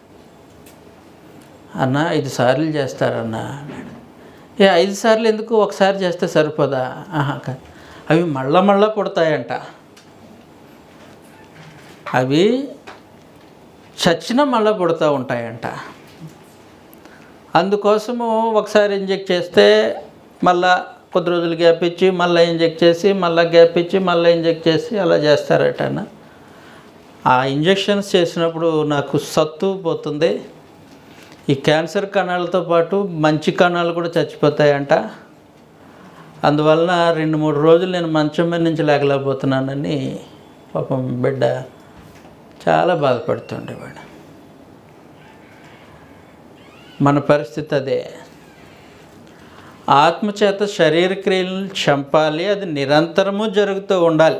అన్న ఐదు సార్లు చేస్తారన్న అన్నాడు ఏ ఐదు సార్లు ఎందుకు ఒకసారి చేస్తే సరిపోదా ఆహా కాదు. అవి మళ్ళా మళ్ళా పుడతాయంట అవి చచ్చిన మళ్ళా పుడుతూ ఉంటాయంట అందుకోసము ఒకసారి ఇంజెక్ట్ చేస్తే మళ్ళా కొద్ది రోజులు గ్యాప్ ఇచ్చి మళ్ళీ ఇంజెక్ట్ చేసి మళ్ళీ గ్యాప్ ఇచ్చి మళ్ళీ ఇంజెక్ట్ చేసి అలా చేస్తారట అన్న. ఆ ఇంజెక్షన్స్ చేసినప్పుడు నాకు సత్తు పోతుంది ఈ క్యాన్సర్ కణాలతో పాటు మంచి కణాలు కూడా చచ్చిపోతాయంట అందువలన రెండు మూడు రోజులు నేను మంచం మీద నుంచి లేకలేకపోతున్నానని పాపం బిడ్డ చాలా బాధపడుతుండేవాడు మన పరిస్థితి అదే ఆత్మచేత శరీర క్రియలను చంపాలి అది నిరంతరము జరుగుతూ ఉండాలి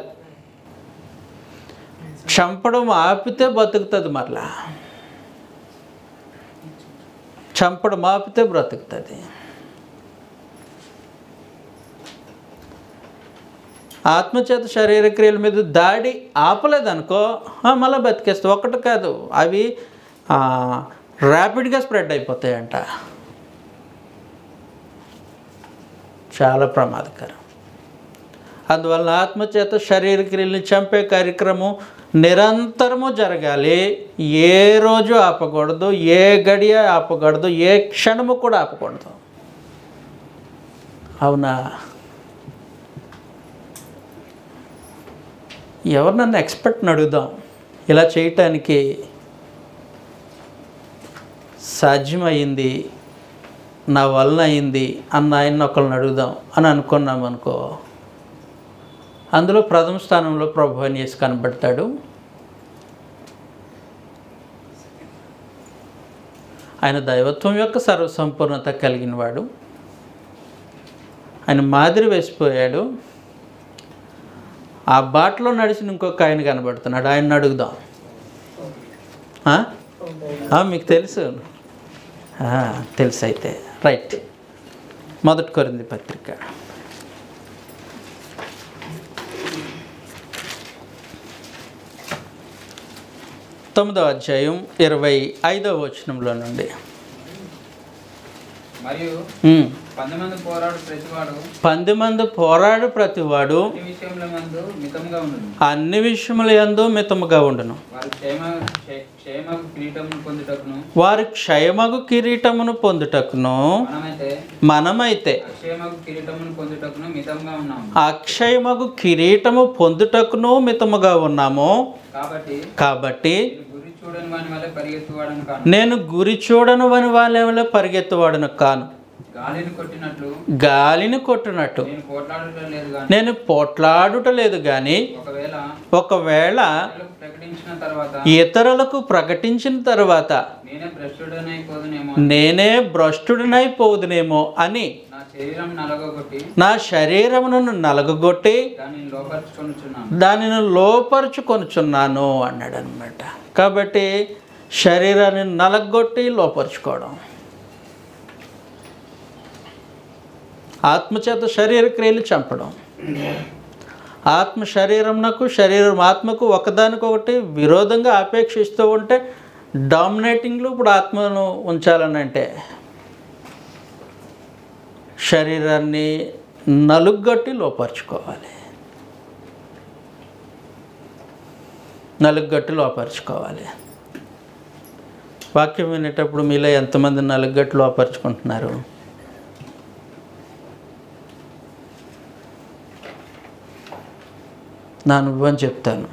చంపడం ఆపితే బతుకుతుంది మరలా చంపడం ఆపితే బ్రతుకుతుంది ఆత్మచేత శరీర క్రియల మీద దాడి ఆపలేదనుకో ఆ, మళ్ళీ బతికేస్తావు ఒకటి కాదు అవి ఆ, ర్యాపిడ్గా స్ప్రెడ్ అయిపోతాయంట చాలా ప్రమాదకరం అందువల్ల ఆత్మచేత శరీర క్రియల్ని చంపే కార్యక్రమం నిరంతరము జరగాలి ఏ రోజు ఆపకూడదు ఏ గడియ ఆపకూడదు ఏ క్షణము కూడా ఆపకూడదు అవునా ఎవరు నన్ను ఎక్స్పర్ట్ని అడుగుదాం ఇలా చేయటానికి సాధ్యమయ్యింది నా వలన అయింది అన్న ఆయన ఒకళ్ళని అడుగుదాం అని అనుకున్నాం అనుకో అందులో ప్రథమ స్థానంలో ప్రభు అని యేసు కనబడతాడు ఆయన దైవత్వం యొక్క సర్వసంపూర్ణత కలిగిన వాడు ఆయన మాదిరి వేసిపోయాడు ఆ బాటలో నడిచిన ఇంకొక ఆయన కనబడుతున్నాడు ఆయన అడుగుదాం ఆ? ఆ, మీకు తెలుసు ఆ, తెలుసు అయితే రైట్ మొదటి కొరింది పత్రిక తొమ్మిదో అధ్యాయం ఇరవై ఐదవ వచనంలో నుండి
మరియు
ఉమ్.
పంది మంది పోరాడు ప్రతివాడు
పంది మంది పోరాడు ప్రతివాడు
ఈ విషయంలో మందు మితంగా ఉండదు
అన్ని విషయముల యందు మితముగా ఉండును
వారి క్షేమ క్షే- క్షేమ కిరీటమును పొందుటకును
వారి క్షయమగు కిరీటమును పొందుటకును
మనమైతే
మనమైతే
అక్షేమకు కిరీటమును పొందుటకును మితంగా ఉన్నాము
అక్షయమగు కిరీటము పొందుటకును మితముగా ఉన్నాము
కాబట్టి
కాబట్టి
నేను గురి చూడని వాని వల్ల పరిగెత్తువాడని కాను
నేను గురి చూడను వని వాళ్ళ పరిగెత్తువాడను కాను
గాలిని కొట్టినట్లు
గాలిని కొట్టినట్టు
నేను పోట్లాడటం లేదు కానీ
నేను పోట్లాడుట లేదు కానీ
ఒకవేళ
ఒకవేళ
ఇతరులకు ప్రకటించిన తర్వాత
ఇతరులకు ప్రకటించిన తర్వాత
నేనే భ్రష్టుడనైపోదునేమో
నేనే భ్రష్టుడినైపోదునేమో అని
నా శరీరం నలగొట్టి
నా శరీరమును నలగగొట్టి
దానిని లోపరుచుకొనుచున్నాను
దానిని లోపరుచుకొనుచున్నాను అన్నాడు అనమాట కాబట్టి శరీరాన్ని నలగొట్టి లోపరుచుకోవడం ఆత్మచేత శరీర క్రియలు చంపడం ఆత్మ శరీరంనకు శరీరం ఆత్మకు ఒకదానికొకటి విరోధంగా ఆపేక్షిస్తూ ఉంటే డామినేటింగ్లో ఇప్పుడు ఆత్మను ఉంచాలని అంటే శరీరాన్ని నలుగొట్టి లోపరుచుకోవాలి నలుగట్టు లోపరుచుకోవాలి వాక్యం వినేటప్పుడు మీలో ఎంతమంది నలుగట్టు లోపరుచుకుంటున్నారు నా అనుభవం చెప్తాను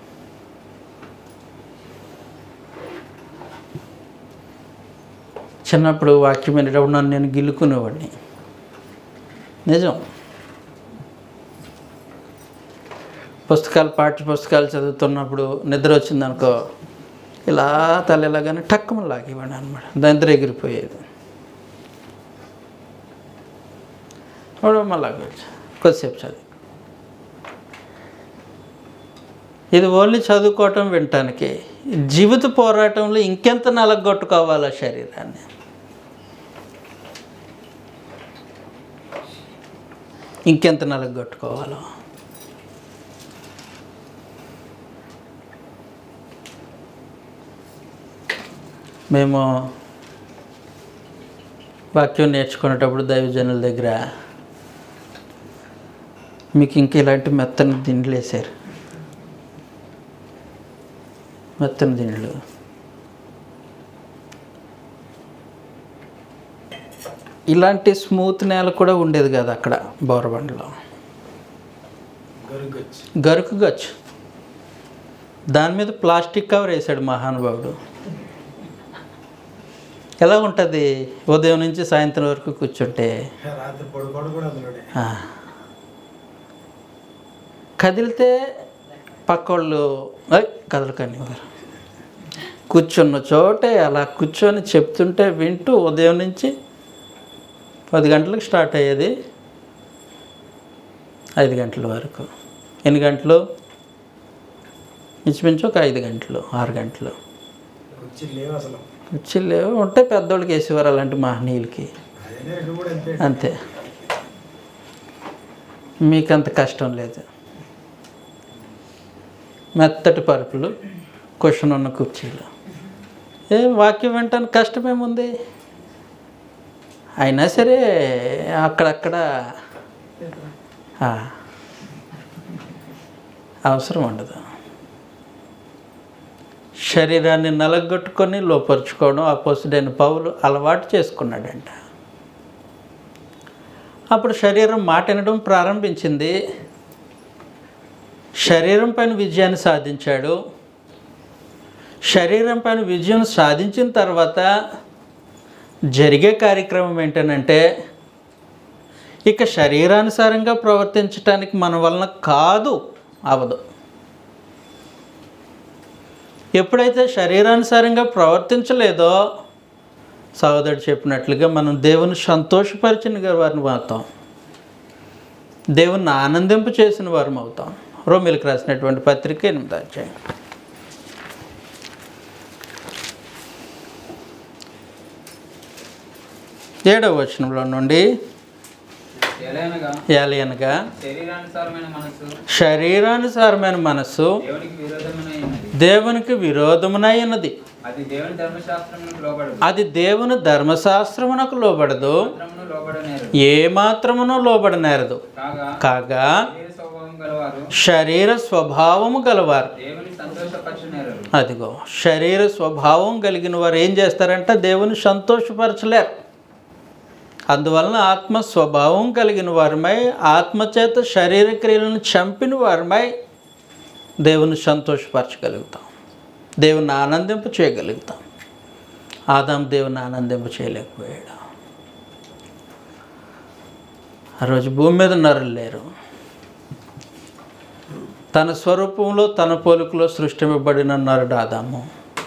చిన్నప్పుడు వాక్యం వినేటప్పుడు నన్ను నేను గిల్లుకునేవాడిని నిజం పుస్తకాలు పాఠ్య పుస్తకాలు చదువుతున్నప్పుడు నిద్ర వచ్చిందనుకో ఇలా తల ఇలాగానే టక్కుమని లాగేవాడిని అనమాట దాంతో ఎగిరిపోయేది వాడు మళ్ళా కొద్దిసేపు చదివి ఇది ఓన్లీ చదువుకోవటం వినటానికి జీవిత పోరాటంలో ఇంకెంత నలగొట్టుకోవాలి ఆ శరీరాన్ని ఇంకెంత నలగొట్టుకోవాలో మేము వాక్యం నేర్చుకునేటప్పుడు దైవజనుల దగ్గర మీకు ఇంక ఇలాంటి మెత్తని దిండ్లు వేశారు మెత్తని దిండ్లు ఇలాంటి స్మూత్ నేల కూడా ఉండేది కదా అక్కడ బోరబండలో గరుకు గచ్చు దాని మీద ప్లాస్టిక్ కవర్ వేసాడు మహానుభావుడు ఎలా ఉంటుంది ఉదయం నుంచి సాయంత్రం వరకు కూర్చుంటే
రాత్రి పడుకోవడం కూడా అందులోనే
ఆ. కదిలితే పక్కోళ్ళు "ఏయ్, కదలకండి వారు కూర్చున్న చోటే అలా కూర్చొని చెప్తుంటే వింటూ ఉదయం నుంచి పది గంటలకు స్టార్ట్ అయ్యేది ఐదు గంటల వరకు ఎన్ని గంటలు ఇంచుమించు ఒక ఐదు గంటలు ఆరు గంటలు
వచ్చి లేవు అసలు
కుర్చీలు ఉంటే పెద్దోళ్ళకి వేసేవారు అలాంటి మహనీయులకి
అదే రెండు కూడా అంతే
అంతే మీకంత కష్టం లేదు మెత్తటి పరుపులు క్వశ్చన్ ఉన్న కుర్చీలు ఏ వాక్యం వినటానికి కష్టమేముంది అయినా సరే అక్కడక్కడ ఆ, అవసరం ఉండదు శరీరాన్ని నలగొట్టుకొని లోపరుచుకోవడం అపోసుడైన పౌలు అలవాటు చేసుకున్నాడంట అప్పుడు శరీరం మాట వినడం ప్రారంభించింది శరీరం పైన విజయాన్ని సాధించాడు శరీరం పైన విజయం సాధించిన తర్వాత జరిగే కార్యక్రమం ఏంటనంటే ఇక శరీరానుసారంగా ప్రవర్తించటానికి మన వలన కాదు అవదు ఎప్పుడైతే శరీరానుసారంగా ప్రవర్తించలేదో సహోదరుడు చెప్పినట్లుగా మనం దేవుని సంతోషపరిచిన వారిని అవుతాం దేవుని ఆనందింప చేసిన వారం అవుతాం రోమిలకు రాసినటువంటి పత్రిక ఎనిమిది అధ్యాయం ఏడవ వచనంలో నుండి
ఎలయనగా
ఏలయనగా
శరీరానుసారమైన మనసు
శరీరానుసారమైన మనస్సు
దేవునికి విరోధమైనది
దేవునికి విరోధమునై ఉన్నది
అది దేవుని ధర్మశాస్త్రములకు లోబడదు
అది దేవుని ధర్మశాస్త్రమునకు లోబడదు
శాస్త్రమును లోబడనేరు
ఏ మాత్రమును లోబడనేరదు
కాగా
కాగా
శరీర స్వభావం గలవారు
శరీర స్వభావము గలవారు
దేవుని సంతోషపరచునేరు
అదిగో శరీర స్వభావం కలిగిన వారు ఏం చేస్తారంటే దేవుని సంతోషపరచలేరు అందువలన ఆత్మ స్వభావం కలిగిన వారిమై ఆత్మచేత శరీర క్రియలను చంపిన వారిమై దేవుని సంతోషపరచగలుగుతాం దేవుని ఆనందింప చేయగలుగుతాం ఆదాం దేవుని ఆనందింప చేయలేకపోయాడు ఆ రోజు భూమి మీద నరులు లేరు తన స్వరూపంలో తన పోలికలో సృష్టింపబడిన నరుడు ఆదాము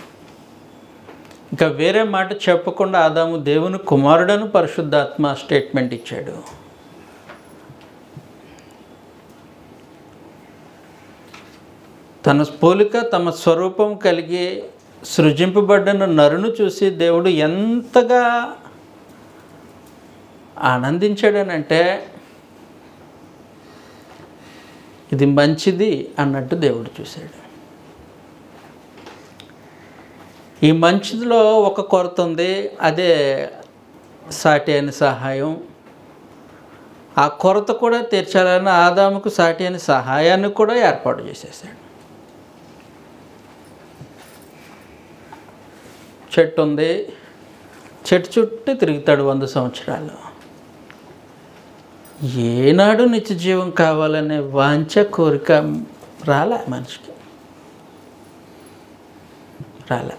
ఇంకా వేరే మాట చెప్పకుండా ఆదాము దేవుని కుమారుడని పరిశుద్ధాత్మ స్టేట్మెంట్ ఇచ్చాడు తన పోలిక తమ స్వరూపం కలిగి సృజింపబడిన నరును చూసి దేవుడు ఎంతగా ఆనందించాడనంటే ఇది మంచిది అన్నట్టు దేవుడు చూశాడు ఈ మంచిదిలో ఒక కొరత ఉంది అదే సాటి అయిన సహాయం ఆ కొరత కూడా తీర్చాలని ఆదాముకు సాటి అయిన సహాయాన్ని కూడా ఏర్పాటు చేసేసాడు చెట్టు ఉంది చెట్టు చుట్టూ తిరుగుతాడు వంద సంవత్సరాలు ఏనాడు నిత్య జీవం కావాలనే వాంఛ కోరిక రాలే మనిషికి రాలే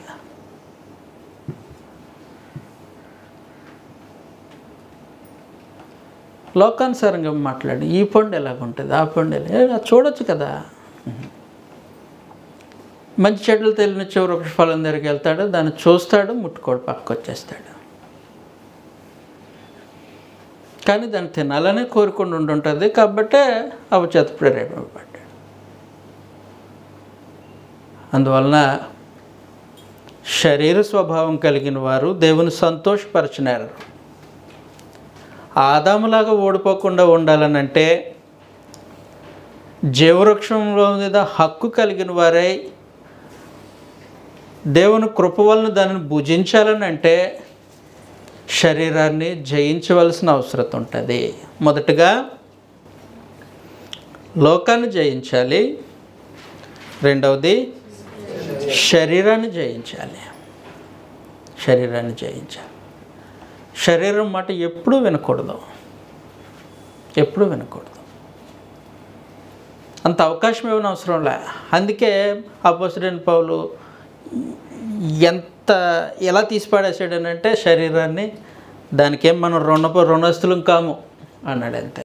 లోకానుసారంగా మాట్లాడి ఈ పండు ఎలాగుంటుంది ఆ పండు ఎలా ఏ, అది చూడొచ్చు కదా మంచి చెట్లు తెలియని వృక్ష ఫలం దగ్గరికి వెళ్తాడు దాన్ని చూస్తాడు ముట్టుకోడు పక్కకు వచ్చేస్తాడు కానీ దాన్ని తినాలనే కోరుకుండా ఉంటుంటుంది కాబట్టే అవచేత ప్రేరేపబడ్డాడు అందువలన శరీర స్వభావం కలిగిన వారు దేవుని సంతోషపరచినారు ఆదాములాగా ఓడిపోకుండా ఉండాలనంటే జీవవృక్షంలో మీద హక్కు కలిగిన వారై దేవుని కృప వలన దానిని భుజించాలని అంటే శరీరాన్ని జయించవలసిన అవసరం ఉంటుంది మొదటగా లోకాన్ని జయించాలి రెండవది శరీరాన్ని జయించాలి శరీరాన్ని జయించాలి శరీరం మాట ఎప్పుడూ వినకూడదు ఎప్పుడూ వినకూడదు అంత అవకాశం ఏమైనా అవసరం లే అందుకే అపోసిడెంట్ పౌలు ఎంత ఎలా తీసి పడేసాడనంటే శరీరాన్ని దానికేం మనం రుణ రుణస్తులం కాము అన్నాడు అంతే